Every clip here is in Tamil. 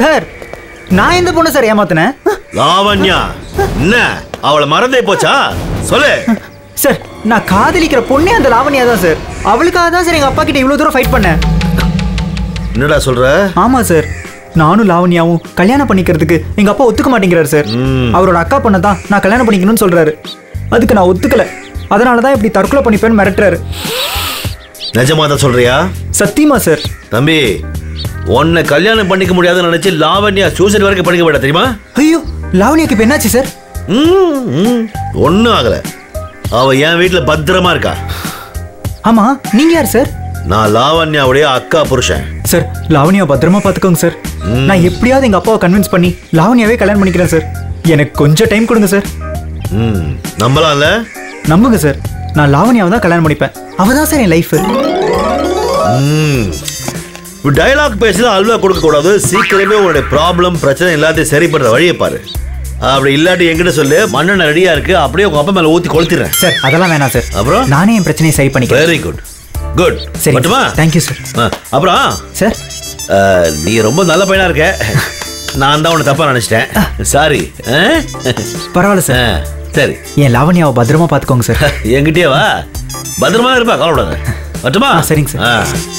சார் நான் எந்த பொண்ணு சார் ஏமாத்தினேன் லாவண்யா என்ன அவளை மறந்தே போச்சா சொல்லு சார் நான் காதலிக்கிற பொண்ணே அந்த லாவண்யா தான் சார் அவளுக்காக தான் சார் எங்க அப்பா கிட்ட இவ்வளவு தூரம் ஃபைட் பண்ணேன் என்னடா சொல்ற ஆமா சார் நானும் லாவண்யாவும் கல்யாணம் பண்ணிக்கிறதுக்கு எங்க அப்பா ஒத்துக்க மாட்டேங்கிறாரு சார் அவரோட அக்கா பொண்ணை தான் நான் கல்யாணம் பண்ணிக்கணும்னு சொல்றாரு அதுக்கு நான் ஒத்துக்கல அதனால தான் இப்படி தற்கொலை பண்ணிப்பேன்னு மிரட்டுறாரு நிஜமா தான் சொல்றியா சத்தியமா சார் தம்பி உன்னை கல்யாணம் பண்ணிக்க முடியாதுன்னு நினைச்சு லாவண்யா சூசைட் வரைக்கும் படிக்க விட தெரியுமா ஐயோ லாவண்யாக்கு இப்ப என்னாச்சு சார் ம், ம், ஒண்ணும் ஆகல அவ என் வீட்டுல பத்திரமா இருக்கா ஆமா நீங்க யார் சார் நான் லாவண்யாவுடைய அக்கா புருஷன் சார் லாவண்யா பத்திரமா பாத்துக்கோங்க சார் நான் எப்படியாவது எங்க அப்பாவை கன்வின்ஸ் பண்ணி லாவண்யாவே கல்யாணம் பண்ணிக்கிறேன் சார் எனக்கு கொஞ்சம் டைம் கொடுங்க சார் ம் நம்பலாம்ல நம்புங்க சார் நான் லாவண்யாவை தான் கல்யாணம் பண்ணிப்பேன் அவ தான் சார் என் லைஃப் ம் டயலாக் பேசி அல்வா கொடுக்க கூடாது சீக்கிரமே உன்னுடைய ப்ராப்ளம் பிரச்சனை எல்லாத்தையும் சரி பண்ற வழியை பாரு அப்படி இல்லாட்டி என்கிட்ட சொல்லு மண்ணெண்ணெய் ரெடியா இருக்கு அப்படியே உங்க அப்பா மேல ஊத்தி கொளுத்திடுறேன் சார் அதெல்லாம் வேணாம் சார் அப்புறம் நானே என் பிரச்சனையை சரி பண்ணிக்கிறேன் வெரி குட் குட் சரி மட்டுமா தேங்க்யூ சார் ஆ, அப்புறம் சார் அஹ், நீ ரொம்ப நல்ல பையனா இருக்க நான் தான் உன்னை தப்பா நினைச்சிட்டேன் சாரி பரவாயில்ல சார் சரி என் லாவண்யாவை பத்திரமா பாத்துக்கோங்க சார் என்கிட்டயே வா பத்திரமா இருப்பா கவலைப்படாத மட்டுமா ஆ, சரிங்க சார். ஆ.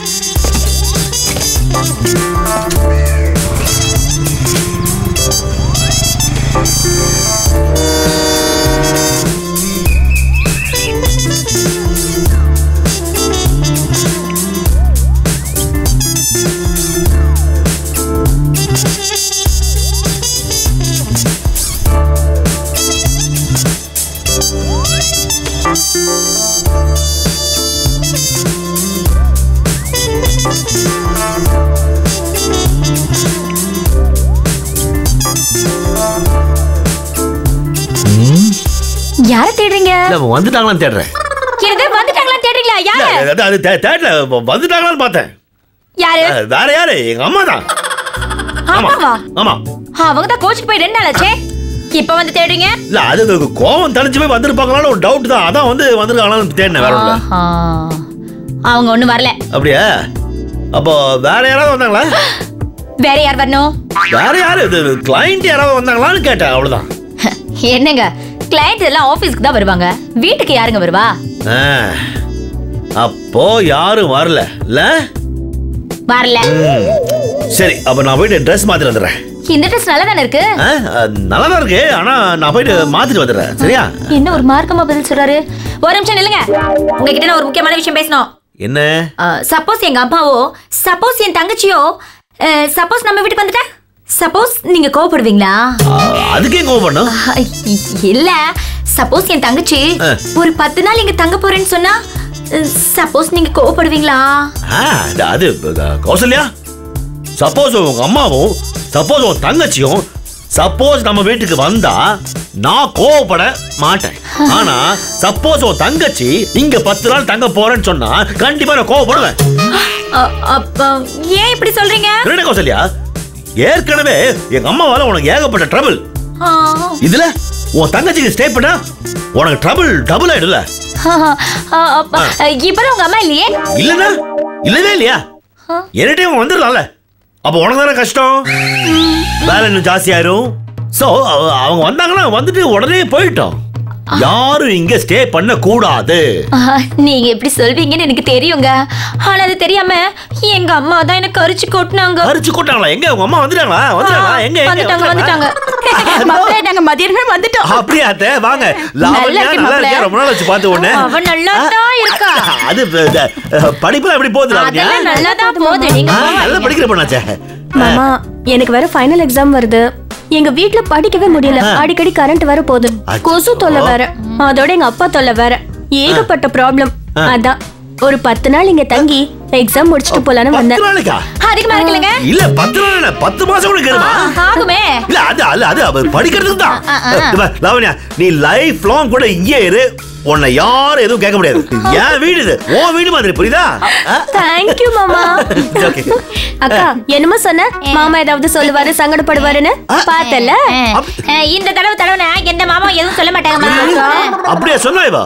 யார தேடுறீங்க இல்ல அவன் வந்துட்டாங்களான்னு தேடுறேன் என்னது வந்துட்டாங்களா தேடுறீங்களா இல்ல, யாரு அது- அது தே- தேடல வந்துட்டாங்களான்னு பார்த்தேன் யாரு அஹ், வேற யாரு எங்க அம்மா தான் ஆமா அம்மாவா ஆமா அவங்க தான் கோச்சுக்கு போய் ரெண்டு நாள் ஆச்சே இப்ப வந்து தேடுறீங்க இல்ல அது அது கோவம் தணிச்சு போய் வந்திருப்பாங்களான்னு ஒரு டவுட் தான் அதான் வந்து வந்திருக்காங்களான்னு தேடினேன் வேற ஒண்ணும் இல்ல. ஆஹா. அவங்க ஒண்ணும் வரல அப்படியா அப்போ வேற யாராவது வந்தாங்களா வேற யார் வரணும் வேற யாரு இது கிளைண்ட் யாராவது வந்தாங்களான்னு கேட்டேன் அவ்வளவுதான் என்னங்க கிளைண்ட் எல்லாம் ஆபீஸ்க்கு தான் வருவாங்க வீட்டுக்கு யாருங்க வருவா ஆ, அப்போ யாரும் வரல இல்ல வரல ம். சரி அப்ப நான் போயிட்டு ட்ரெஸ் மாத்திட்டு வந்துடுறேன் இந்த ட்ரெஸ் நல்லா தானே இருக்கு ஆ, அது நல்லா தான் இருக்கு ஆனா நான் போயிட்டு மாத்திட்டு வந்துடுறேன் சரியா என்ன ஒரு மார்க்கமா பதில் சொல்றாரு ஒரு நிமிஷம் நில்லுங்க உங்ககிட்ட நான் ஒரு முக்கியமான விஷயம் பேசணும் என்ன சப்போஸ் எங்க அம்மாவோ சப்போஸ் என் தங்கச்சியோ சப்போஸ் நம்ம வீட்டுக்கு வந்துட்டா சப்போஸ் நீங்க கோவப்படுவீங்களா ஆ, அதுக்கே கோவம் பண்ணும் அஹ், இ- இல்ல சப்போஸ் என் தங்கச்சி ஆ. ஒரு பத்து நாள் இங்க தங்க போறேன்னு சொன்னா சப்போஸ் நீங்க கோவப்படுவீங்களா ஆ, அது- அது அஹ், கௌசல்யா சப்போஸ் உங்க அம்மாவும் சப்போஸ் உன் தங்கச்சியும் சப்போஸ் நம்ம வீட்டுக்கு வந்தா நான் கோவப்பட மாட்டேன் ஆனா சப்போஸ் உன் தங்கச்சி இங்க பத்து நாள் தங்க போறேன்னு சொன்னா கண்டிப்பா நான் கோவப்படுவேன் அ- அப்ப ஏன் இப்படி சொல்றீங்க என்ன கௌசல்யா ஏற்கனவே எங்க அம்மாவால உனக்கு ஏகப்பட்ட ட்ரபிள் ஆ, இதுல உன் தங்கச்சிக்கு ஸ்டே பண்ணா உனக்கு ட்ரபிள் டபுள் ஆயிடும்ல ஆ, அப்ப, இப்பதான் உங்க அம்மா இல்லையே இல்லனா இல்லவே இல்லையா எனி டைம் வந்துடலாம்ல அப்போ உனக்கு தானே கஷ்டம் வேலை இன்னும் ஜாஸ்தியாயிரும் ஸோ அவங்க வந்தாங்கன்னா வந்துட்டு உடனே போயிட்டோம் யாரும் இங்க ஸ்டே பண்ண கூடாது ஆ, நீங்க எப்படி சொல்வீங்கன்னு எனக்கு தெரியுங்க ஆனா அது தெரியாம எங்க அம்மா தான் எனக்கு கரிச்சு கொட்டினாங்க அரிச்சு கூட்டாங்களா எங்க உங்க அம்மா வந்துட்டாங்களா வந்துட்டாங்களா எங்க எங்க? வந்துட்டாங்க வந்துட்டாங்க மாப்பிள்ளை நாங்க மதியானமே வந்துட்டோம் அப்படியா அத்தை வாங்க நல்லா லாவண்யா இருக்கு நல்லா மாப்பிள்ளை. இருக்கியா ரொம்ப நாள் வச்சு பார்த்து உடனே அவ நல்லா தான் இருக்கா அது படிப்புல எப்படி போகுது லாவண்யா அதெல்லாம் நல்லா தான் போகுது நீங்க ஆ, போவாதீங்க. நல்லா படிக்கிற பண்ணாச்சே மாமா எனக்கு வேற ஃபைனல் எக்ஸாம் வருது எங்க வீட்ல படிக்கவே முடியல அடிக்கடி கரண்ட் வேற போகுது கொசு தொல்லை வேற அதோட எங்க அப்பா தொல்லை வேற ஏகப்பட்ட ப்ராப்ளம் அதான் ஒரு பத்து நாள் இங்க தங்கி எக்ஸாம் முடிச்சுட்டு போலான்னு பத்து வந்தேன் நாளைக்கா அதிகமா இருக்குல்லங்க இல்ல பத்து நாள் இல்ல பத்து மாசம் கூட கேளுமா ஆகுமே இல்ல அது அல்ல அது அவர் படிக்கிறதுக்கு தான் ஆ, ஆ, ஆ. இவ, லாவண்யா நீ லைஃப் லாங் கூட இங்கே இரு உன்னை யாரும் எதுவும் கேட்க முடியாது என் வீடு இது உன் வீடு மாதிரி புரியுதா தேங்க்யூ மாமா ஓகே அக்கா என்னமோ சொன்ன மாமா ஏதாவது சொல்லுவாரு சங்கடப்படுவாருன்னு பார்த்தல அஹ், இந்த தடவை தடவை எந்த மாமா எதுவும் சொல்ல மாட்டாங்க அப்படியே சொன்னா இவா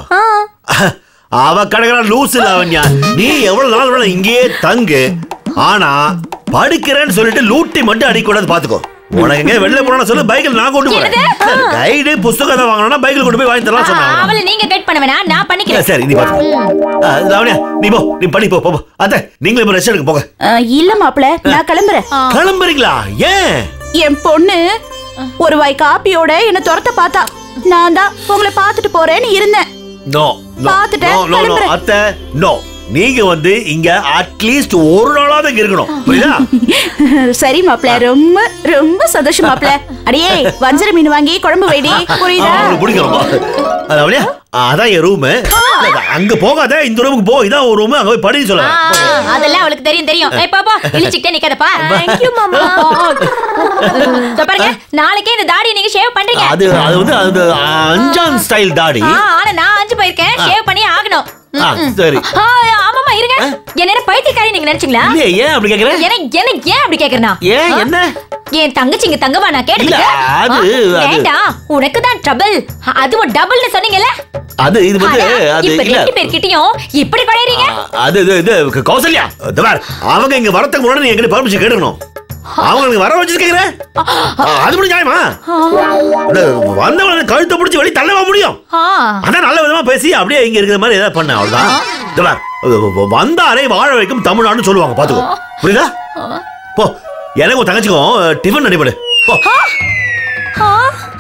அவ கடற்கரா லூசு லாவண்யா நீ எவ்வளவு நாள் வேணா இங்கேயே தங்கு ஆனா படிக்கிறேன்னு சொல்லிட்டு லூட்டி மட்டும் அடிக்கூடாது பாத்துக்கோ உனக்கு எங்க வெளில போனா சொல்லு பைக்கில் நான் கொண்டு போறேன் கைடு புஸ்தகம் தான் வாங்கணும்னா பைக்கில் கொண்டு போய் வாங்கி தரலாம் சொன்னாங்க அவளை நீங்க கைட் பண்ண வேணாம் நான் பண்ணிக்கிறேன் சரி நீ பாத்து லாவணியா நீ போ நீ படி போ போ போ. அத்தை நீங்களும் இப்ப ரெஸ்ட் எடுக்க போங்க அஹ், இல்ல மாப்பிள நான் கிளம்புறேன் கிளம்புறீங்களா ஏன் என் பொண்ணு ஒரு வாய் காப்பியோட என்ன துரத்த பார்த்தா நான் தான் உங்களை பார்த்துட்டு போறேன்னு இருந்தேன் நோ நோ பாத்துட்டேன், நோ நோ நோ கிளம்புறேன். அத்தை நோ நீங்க வந்து இங்க அட்லீஸ்ட் ஒரு நாளாவது இங்க இருக்கணும் புரியுதா சரி மாப்பிள ரொம்ப ரொம்ப சந்தோஷம் மாப்பிள அடியே வஞ்சர மீன் வாங்கி குழம்பு வைடி புரியுதா உங்களுக்கு பிடிக்கும் அதாவது அதான் என் ரூமு அங்க போகாத இந்த ரூமுக்கு போ இதான் ஒரு ரூம் அங்க போய் படின்னு ஆ, சொல்ல ஆ, அதெல்லாம் அவளுக்கு தெரியும் தெரியும் ஏய் பாப்பா இழிச்சுக்கிட்டே நிக்காதப்பா தேங்க்யூ மாமா இதோ பாருங்க நாளைக்கே இந்த தாடியை நீங்க ஷேவ் பண்றீங்க அது அது வந்து அது அஞ்சான் ஸ்டைல் தாடி ஆ, ஆனா நான் அஞ்சு போயிருக்கேன் ஷேவ் பண்ணி ஆகணும் ஆ, சரி ஆ, ஆமாமா இருங்க என்ன பைத்தியக்காரி நீங்க நினைச்சீங்களா இல்லையே ஏன் அப்படி கேக்குற என்ன என்ன ஏன் அப்படி கேக்குறனா ஏன் என்ன என் தங்கச்சி இங்க தங்கவா நான் கேட்டதுக்கு இல்ல, அது- ஆ, அது- வேண்டாம் உனக்கு தான் ட்ரபிள் அதுவும் டபுள்னு சொன்னீங்கல்ல அது இது வந்து அதான், அது இப்ப இல்ல ரெண்டு பேர்கிட்டயும் இப்படி குழையறீங்க ஆ, அது இது இது கௌசல்யா இந்த பார் அவங்க இங்க வரதுக்கு முன்னாடி நீ எங்கிட்ட பர்மிஷன் கேட்டுக்கணும் அவங்க இங்க வர வச்சு கேக்குற அது மட்டும் நியாயமா இல்ல, வந்தவன கழுத்தை பிடிச்சி வெளிய தள்ளவா முடியும் ஆ, அதான் நல்ல விதமா பேசி அப்படியே இங்க இருக்கிற மாதிரி ஏதாவது பண்ண அவ்வளவுதான் இந்த பார், வ- வந்தாரை வாழ வைக்கும் தமிழ்நாடுன்னு சொல்லுவாங்க பாத்துக்கோ புரியுதா போ எனக்கு உன் தங்கச்சிக்கும் டிஃபன் ரெடி பண்ணு போ ஆ.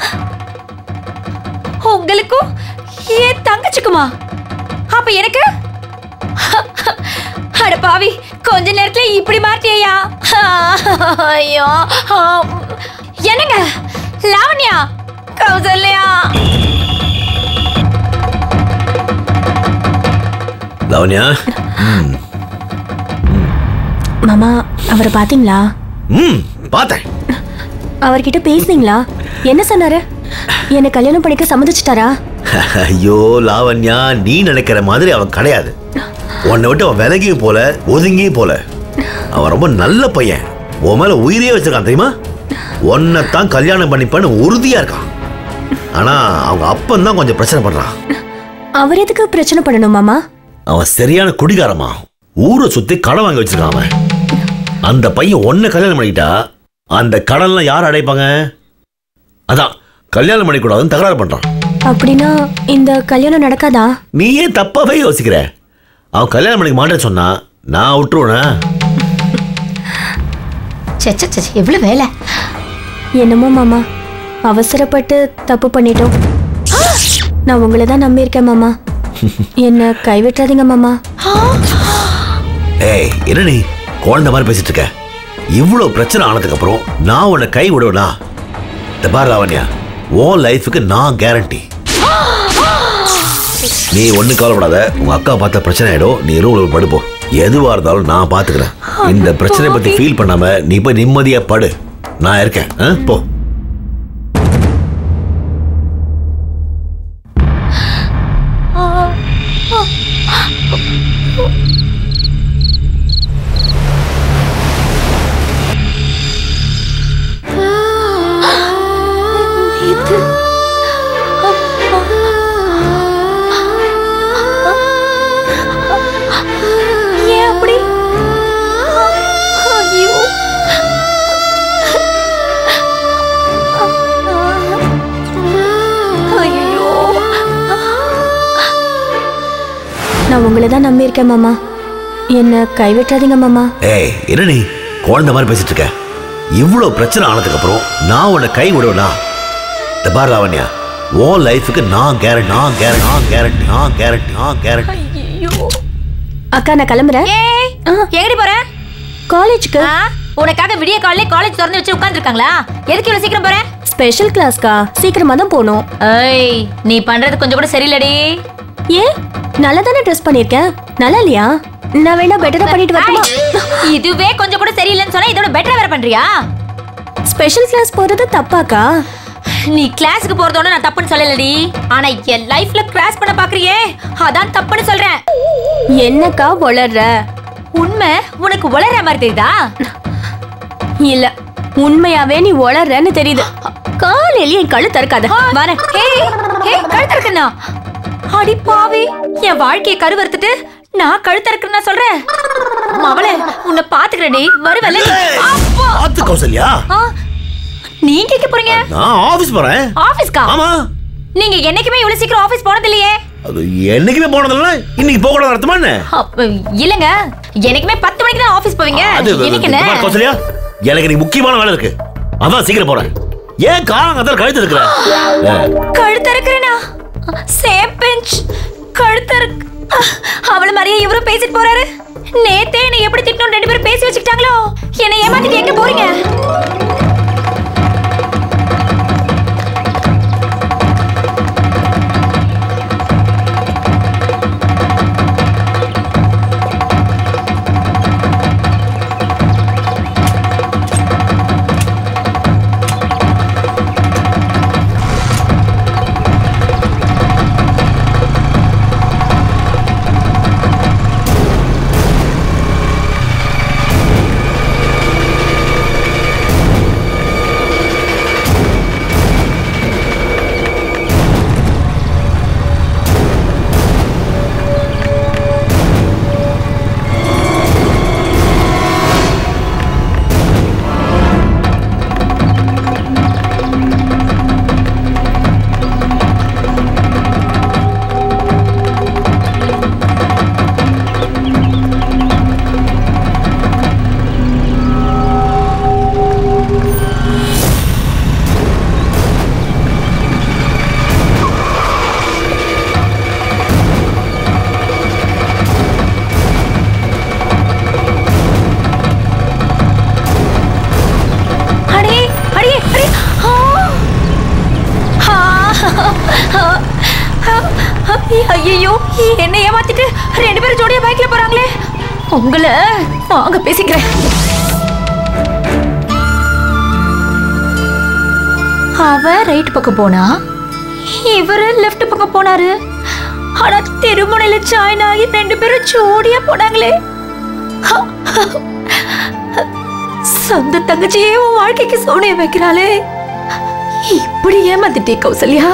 உங்களுக்கும் என் தங்கச்சிக்குமா அப்ப எனக்கு அட பாவி கொஞ்ச நேரத்துல இப்படி மாட்டியா ஐயோ ஆ. என்னங்க லாவண்யா கௌசல்யா லவன்யா மாமா அவரை பாத்தீங்களா ம் பார்த்தேன் அவர்கிட்ட பேசுனீங்களா என்ன சொன்னாரு என்ன கல்யாணம் பண்ணிக்க சம்மதிச்சிட்டாரா ஐயோ லாவண்யா நீ நினைக்கிற மாதிரி அவன் கிடையாது உன்னை விட்டு அவன் விலகியும் போல ஒதுங்கியும் போல அவன் ரொம்ப நல்ல பையன் உன் மேல உயிரே வச்சிருக்கான் தெரியுமா உன்னை தான் கல்யாணம் பண்ணிப்பான்னு உறுதியா இருக்கான் ஆனா அவங்க அப்பன் தான் கொஞ்சம் பிரச்சனை பண்றான் அவர் எதுக்கு பிரச்சனை பண்ணணும் மாமா அவன் சரியான குடிகாரமா ஊரை சுத்தி கடன் வாங்கி வச்சிருக்கான் அவன் அந்த பையன் ஒன்ன கல்யாணம் பண்ணிக்கிட்டா அந்த கடன்லாம் யார் அடைப்பாங்க அதான் கல்யாணம் பண்ணிக்கூடாதுன்னு தகராறு பண்றான் அப்படின்னா இந்த கல்யாணம் நடக்காதா நீ ஏன் தப்பாவே யோசிக்கிற அவன் கல்யாணம் பண்ணிக்க மாட்டேன்னு சொன்னா நான் விட்டுருவேனா சே சே, சே எவ்வளவு வேலை என்னமோ மாமா அவசரப்பட்டு தப்பு பண்ணிட்டோம் நான் உங்களை தான் நம்பியிருக்கேன் மாமா என்ன கைவிட்டுறாதீங்க மாமா ஏய் என்ன நீ குழந்தை மாதிரி பேசிட்டு இருக்க இவ்வளவு பிரச்சனை ஆனதுக்கு அப்புறம் நான் உன்னை கை விடுவேனா இந்த பார் லாவண்யா உன் லைஃபுக்கு நான் கேரண்டி நீ ஒண்ணு கவலைப்படாத உங்க அக்கா பார்த்த பிரச்சனை ஆயிடும் நீ ரூம்ல படுப்போம் எதுவா இருந்தாலும் நான் பாத்துக்கிறேன் இந்த பிரச்சனை பத்தி ஃபீல் பண்ணாம நீ போய் நிம்மதியா படு நான் இருக்கேன் ஆ? போ ஏன் அப்படி ஐயோ ஐயோ நான் உங்களை தான் நம்பியிருக்கேன் மாமா என்ன கைவிட்டுறாதீங்க மாமா ஏய் என்ன நீ குழந்தை மாதிரி பேசிட்டு இருக்க இவ்வளவு பிரச்சனை ஆனதுக்கு அப்புறம் நான் உன்னை கை விடுவேனா இந்த பார் லாவண்யா உன் லைஃபுக்கு நான் கேரண்டி நான் கேரண்டி நான் கேரண்டி நான் கேரண்டி நான் கேரண்டி அக்கா நான் கிளம்புறேன் ஏய் எங்கடி போற காலேஜ்க்கு ஆ, உனக்காக விடிய காலையில காலேஜ் திறந்து வச்சு உட்கார்ந்துருக்காங்களா எதுக்கு இவ்வளவு சீக்கிரம் போற ஸ்பெஷல் கிளாஸ்க்கா சீக்கிரமா தான் போகணும் ஏய் நீ பண்றது கொஞ்சம் கூட சரியில்லடி ஏன் நல்லா தானே ட்ரெஸ் பண்ணியிருக்கேன் நல்லா இல்லையா நான் வேணா பெட்டரா பண்ணிட்டு வரட்டுமா ஏய், இதுவே கொஞ்சம் கூட சரியில்லைன்னு சொன்னா இதோட பெட்டரா வேற பண்றியா ஸ்பெஷல் கிளாஸ் போறது தப்பாக்கா நீ கிளாஸுக்கு போறதோட நான் தப்புன்னு சொல்லலடி ஆனா என் லைஃப்ல கிராஸ் பண்ண பாக்குறியே அதான் தப்புன்னு சொல்றேன் என்னக்கா வளர்ற உண்மை உனக்கு உளற மாதிரி தெரியுதா இல்ல உண்மையாவே நீ வளர்றன்னு தெரியுது காலையில என் கழு தற்காத வர ஹே ஹே கழுத்து இருக்குண்ணா அடி பாவி என் வாழ்க்கையை கருவறுத்துட்டு நான் கழுத்த இருக்குன்னு நான் சொல்றேன் மவளே உன்னை பாத்துக்கிறேடி வருவல்ல அப்பா பார்த்து கௌசல்யா ஆ, நீங்க எங்க போறீங்க நான் ஆபீஸ் போறேன் ஆபீஸ்க்கா ஆமா நீங்க என்னைக்குமே இவ்வளவு சீக்கிரம் ஆபீஸ் போனது இல்லையே அது என்னைக்குமே போனதில்ல இன்னைக்கு போக கூடாது அர்த்தமா என்ன அப்ப, இல்லங்க என்னைக்குமே பத்து மணிக்கு தான் ஆபீஸ் போவீங்க அது இன்னைக்கு இது பாரு என்ன கௌசல்யா எனக்கு நீ முக்கியமான வேலை இருக்கு அதான் சீக்கிரம் போறேன் ஏன் காலம் அதான் கழுத்து இருக்கிற கழுத்த இருக்கிறேனா சேம் பெஞ்ச் கழுத்த இருக்கு அவள மாதிரியே இவரும் பேசிட்டு போறாரு நேத்தே என்னை எப்படி திட்டணும் ரெண்டு பேரும் பேசி வச்சுக்கிட்டாங்களோ என்னை ஏமாத்திட்டு எங்க போறீங்க அடே அடே அடே ஆ! ஆ! ஐயோ என்ன ஏமாத்திட்டு ரெண்டு பேரும் ஜோடியா பைக்ல போறாங்களே உங்களை வாங்க பேசிக்கிறேன் அவ ரைட் பக்கம் போனா இவரு லெஃப்ட் பக்கம் போனாரு ஆனா திருமுனையில ஜாயின் ஆகி ரெண்டு பேரும் ஜோடியா போனாங்களே சொந்த தங்கச்சியே உன் வாழ்க்கைக்கு சோனிய வைக்கிறாளே இப்படி ஏமாத்திட்டே கௌசல்யா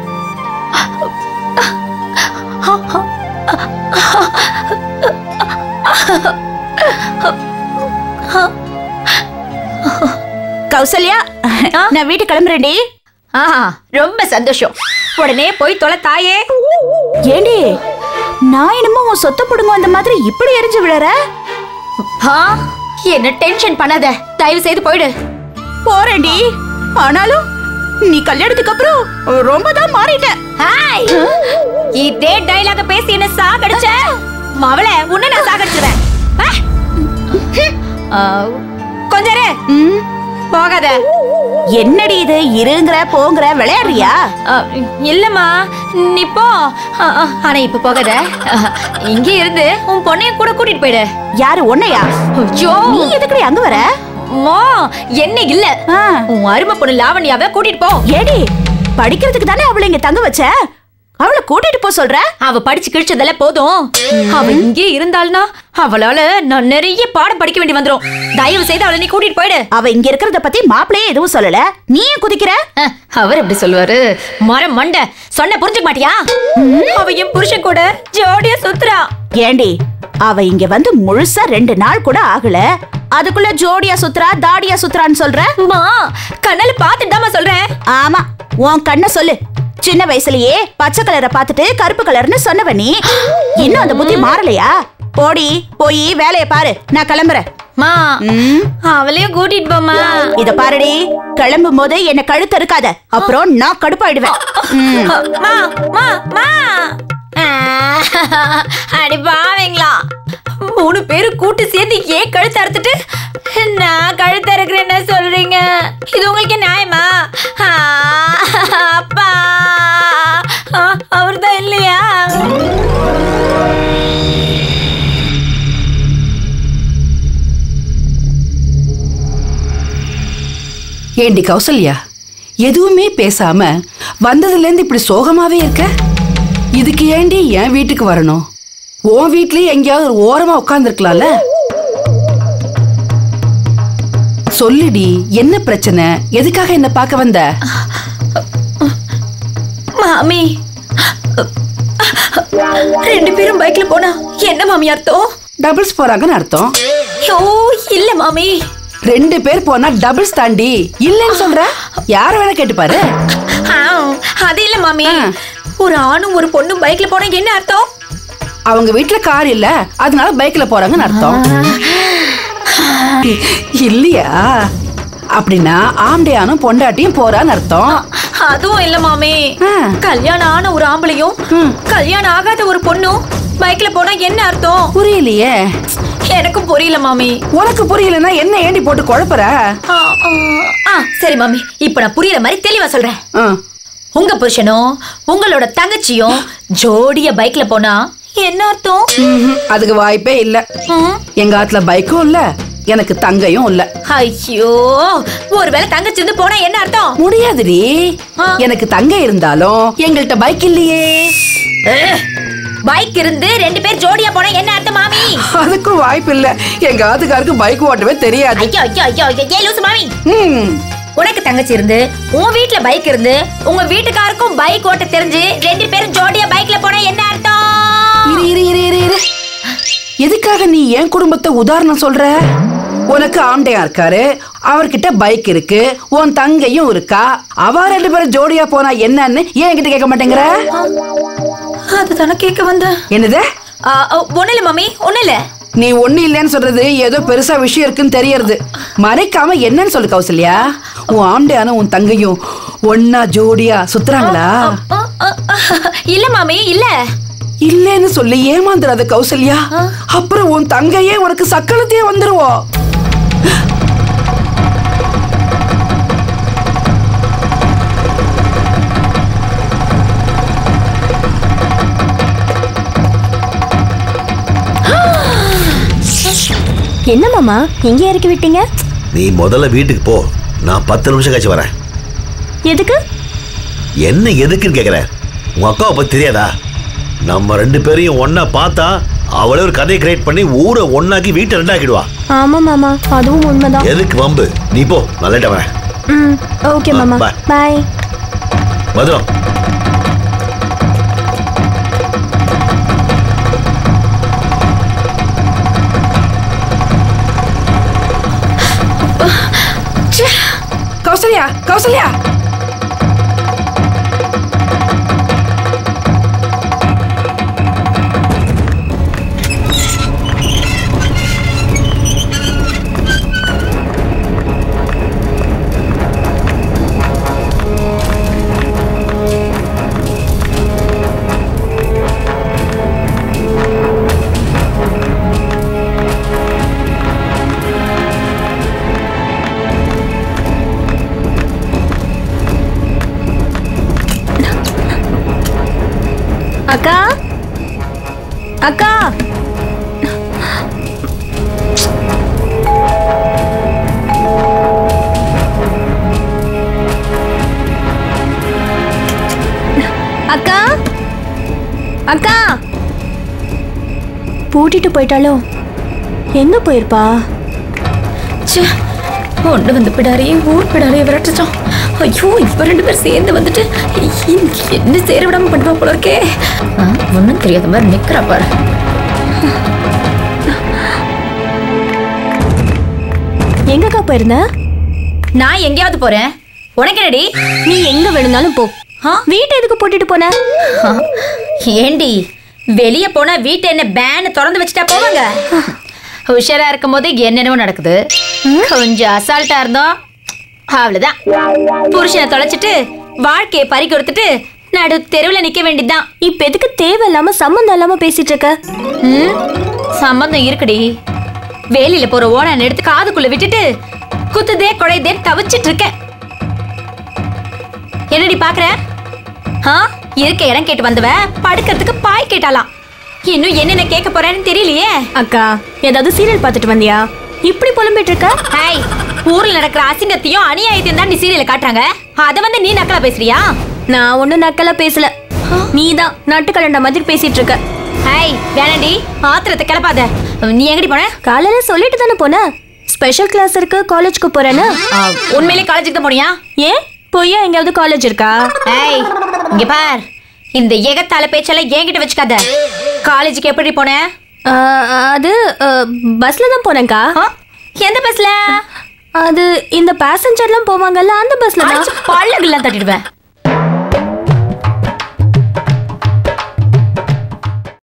கௌசல்யா நான் வீட்டு கிளம்புறேன்டி ஆஹா ரொம்ப சந்தோஷம் உடனே போய் தொலை தாயே ஏண்டி நான் என்னமோ உன் சொத்தை புடுங்க வந்த மாதிரி இப்படி எரிஞ்சு விழற ஆ, என்ன டென்ஷன் பண்ணாத தயவு செய்து போயிடு போறேன்டி ஆனாலும் நீ கல்யாணத்துக்கு அப்புறம் ரொம்ப தான் மாறிட்ட ஹாய் இதே டைலாக பேசி என்ன சாகடிச்ச மவள உன்னை நான் சாகடிச்சிருவேன் ஆ? ஆ, கொஞ்சம் இரு. ம், போகாத என்னடி இது இருங்கிற போங்கிற விளையாடுறியா ஆ, இல்லம்மா நீ போ ஆ, ஆ, ஆனா இப்ப போகாத ஆ, இங்க இருந்து உன் பொண்ணைய கூட கூட்டிட்டு போயிடு யாரு உன்னையா ஐயோ நீ எதுக்குடி அங்க வர மோ என்ன இல்ல ஆ, உன் அருமை பொண்ணு லாவண்யாவை கூட்டிட்டு போ ஏடி படிக்கிறதுக்கு தானே அவளை இங்க தங்க வச்ச அவளை கூட்டிட்டு போ சொல்ற அவ படிச்சு கிழிச்சதெல்லாம் போதும் அவ இங்கே இருந்தாள்னா அவளால நான் நிறைய பாடம் படிக்க வேண்டி வந்துரும் தயவு செய்து அவளை நீ கூட்டிட்டு போயிடு அவ இங்க இருக்கிறத பத்தி மாப்பிளையே எதுவும் சொல்லல நீ ஏன் குதிக்கிற அஹ், அவர் எப்படி சொல்லுவாரு மரம் மண்டை சொன்ன புரிஞ்சுக்க மாட்டியா அவ என் புருஷன் கூட ஜோடியா சுத்துறா ஏண்டி அவ இங்க வந்து முழுசா ரெண்டு நாள் கூட ஆகல அதுக்குள்ள ஜோடியா சுத்துறா தாடியா சுத்துறான்னு சொல்ற மா கண்ணால பாத்துட்டாமா சொல்றேன் ஆமா உன் கண்ண சொல்லு சின்ன வயசுலயே பச்சை கலரை பார்த்துட்டு கருப்பு கலர்னு சொன்னவ நீ இன்னும் அந்த புத்தி மாறலையா போடி போய் வேலைய பாரு நான் கிளம்புறேன் மா ம், அவளையும் கூட்டிட்டு போமா இத பாருடி கிளம்பும் போது என்ன கழுத்து இருக்காத அப்புறம் நான் கடுப்பாயிடுவேன் ம், மா மா மா அடி பாவீங்களா மூணு பேரும் கூட்டு சேர்ந்து ஏன் கழுத்து அறுத்துட்டு நான் கழுத்து அறுக்கிறேன்னு சொல்றீங்க இது உங்களுக்கு நியாயமா ஆ, அப்பா அவர் தான் இல்லையா ஏண்டி கௌசல்யா எதுவுமே பேசாம வந்ததுல இருந்து இப்படி சோகமாவே இருக்க இதுக்கு ஏண்டி என் வீட்டுக்கு வரணும் உன் வீட்லயே எங்கேயாவது ஒரு ஓரமா உட்கார்ந்துருக்கலாம்ல சொல்லுடி என்ன பிரச்சனை எதுக்காக என்ன பார்க்க வந்த மாமி ரெண்டு பேரும் பைக்ல போனா என்ன மாமி அர்த்தம் டபுள்ஸ் போறாங்கன்னு அர்த்தம் ஓ இல்ல மாமி ரெண்டு பேர் போனா டபுள்ஸ் தாண்டி இல்லைன்னு சொல்ற யார வேணா கேட்டு பாரு ஆ, அது இல்ல மாமி ஆ. ஒரு ஆணும் ஒரு பொண்ணும் பைக்ல போனா என்ன அர்த்தம் அவங்க வீட்ல கார் இல்ல அதனால பைக்ல போறாங்கன்னு அர்த்தம் இல்லையா அப்படின்னா ஆம்படையானும் பொண்டாட்டியும் போறான்னு அர்த்தம் அதுவும் இல்ல மாமி ஆ. கல்யாணம் ஆன ஒரு ஆம்பளையும் கல்யாணம் ஆகாத ஒரு பொண்ணும் பைக்ல போனா என்ன அர்த்தம் புரியலையே எனக்கும் புரியல மாமி உனக்கு புரியலன்னா என்ன ஏண்டி போட்டு குழப்புற ஆ, ஆ, ஆ, சரி மாமி இப்ப நான் புரியுற மாதிரி தெளிவா சொல்றேன் ஆ, உங்க புருஷனும் உங்களோட தங்கச்சியும் ஜோடியா பைக்ல போனா என்ன அர்த்தம் ம்ஹும், அதுக்கு வாய்ப்பே இல்ல ம். எங்க ஆத்துல பைக்கும் இல்ல எனக்கு தங்கையும் இல்ல ஐயோ ஒருவேளை தங்கச்சி இருந்து போனா என்ன அர்த்தம் முடியாதுடி ஆ. எனக்கு தங்கை இருந்தாலும் எங்கள்கிட்ட பைக் இல்லையே பைக் இருந்து ரெண்டு பேர் ஜோடியா போனா என்ன அர்த்தம் மாமி அதுக்கும் வாய்ப்பு இல்ல எங்க ஆத்துக்காருக்கு பைக் ஓட்டவே தெரியாது ஐயோ ஐயோ ஐயோ ஐயோ ஏ லூசு மாமி ம், உனக்கு தங்கச்சி இருந்து உன் வீட்ல பைக் இருந்து உங்க வீட்டுக்காருக்கும் பைக் ஓட்ட தெரிஞ்சு ரெண்டு பேரும் ஜோடியா பைக்ல போனா என்ன அர்த்தம் இரு இரு இரு இரு இரு எதுக்காக நீ என் குடும்பத்தை உதாரணம் சொல்ற உனக்கு ஆண்டையா இருக்காரு அவர்கிட்ட பைக் இருக்கு உன் தங்கையும் இருக்கா அவ ரெண்டு பேரும் ஜோடியா போனா என்னன்னு ஏன் என்கிட்ட கேட்க மாட்டேங்கிற அதுதானே கேட்க வந்தேன் என்னது ஒண்ணு இல்ல மாமி ஒண்ணு இல்ல நீ ஒண்ணு இல்லைன்னு சொல்றது ஏதோ பெருசா விஷயம் இருக்குன்னு தெரியறது மறைக்காம என்னன்னு சொல்லு கௌசல்யா உன் ஆண்டையான உன் தங்கையும் ஒன்னா ஜோடியா சுத்துறாங்களா அ, அ, அ, இல்ல மாமி இல்ல இல்லைன்னு சொல்லி ஏமாந்துடாத கௌசல்யா அப்புறம் உன் தங்கையே உனக்கு சக்களத்தையே வந்துருவோம் என்ன மாமா எங்க இறக்கி விட்டீங்க நீ முதல்ல வீட்டுக்கு போ நான் பத்து நிமிஷம் கழிச்சு வரேன் எதுக்கு என்ன எதுக்குன்னு கேக்குறேன் உங்க அக்காவை பத்தி தெரியாதா நம்ம ரெண்டு பேரையும் ஒண்ணா பார்த்தா அவளே ஒரு கதையை கிரியேட் பண்ணி ஊரை ஒண்ணாக்கி வீட்டை ரெண்டாக்கிடுவா ஆமா மாமா அதுவும் உண்மைதான் எதுக்கு வம்பு நீ போ நான் லேட்டா வரேன் ம் ஓகே ஆ, மாமா bye. பாய் பத்திரம் கௌசல்யா கௌசல்யா அக்கா அக்கா அக்கா அக்கா பூட்டிட்டு போயிட்டாலோ எங்க போயிருப்பா ச்சே, ஒண்ணு வந்து பிடாரியே ஊர் பிடாரியை விரட்டுச்சோம் ஐயோ இப்ப ரெண்டு பேர் சேர்ந்து வந்துட்டு இன்னைக்கு என்ன சேர விடாம பண்ணுவா போல இருக்கே ஆ, ஒண்ணும் தெரியாத மாதிரி நிக்கிறா பாரு எங்கக்கா போயிருந்த நான் எங்கேயாவது போறேன் உனக்கு என்னடி நீ எங்க வேணும்னாலும் போ ஆ? வீட்டை எதுக்கு போட்டுட்டு போன ஆ, ஏண்டி வெளிய போனா வீட்டை என்ன பேன் திறந்து வச்சுட்டா போவாங்க உஷாரா இருக்கும் போது என்னென்னவோ நடக்குது கொஞ்சம் அசால்ட்டா இருந்தோம் அவ்வளவுதான் புருஷனை தொலைச்சிட்டு வாழ்க்கையை பறி கொடுத்துட்டு நடு தெருவுல நிக்க வேண்டியதுதான் இப்ப எதுக்கு தேவையில்லாம சம்மந்தம் இல்லாம பேசிட்டு இருக்க ம், சம்மந்தம் இருக்குடி வேலியில போற ஓடான் எடுத்து காதுக்குள்ள விட்டுட்டு குத்துதே குழைதே தவிச்சிட்டு இருக்கேன் என்னடி பாக்குற ஆ இருக்க இடம் கேட்டு வந்தவ படுக்கிறதுக்கு பாய் கேட்டாலாம் இன்னும் என்னென்ன கேட்க போறேன்னு தெரியலையே அக்கா ஏதாவது சீரியல் பார்த்துட்டு வந்தியா இப்படி புலம்பிட்டு இருக்க ஹாய் ஊர்ல நடக்கிற அசிங்கத்தையும் அநியாயத்தையும் தான் நீ சீரியல காட்டுறாங்க அத வந்து நீ நக்கலா பேசுறியா நான் ஒண்ணும் நக்கலா பேசல நீதான் நட்டு கலண்ட மாதிரி பேசிட்டு இருக்க ஹாய் வேணாண்டி ஆத்திரத்தை கிளப்பாத நீ எங்கடி போன காலையில சொல்லிட்டு தானே போன ஸ்பெஷல் கிளாஸ் இருக்கு காலேஜ்க்கு போறேன்னு ஆ, உண்மையிலே காலேஜுக்கு தான் போனியா ஏன் பொய்யா எங்கேயாவது காலேஜ் இருக்கா ஏய் இங்க பார் இந்த ஏகத்தால பேச்செல்லாம் என்கிட்ட வச்சுக்காத காலேஜுக்கு எப்படி போன ஆ, அது ஆ, பஸ்ல தான் போனேங்க்கா ஆ? எந்த பஸ்ல அது இந்த பேசஞ்சர்லாம் போவாங்கல்ல அந்த பஸ்ல தான் அடிச்சு பல்லகெல்லாம் தட்டிடுவேன்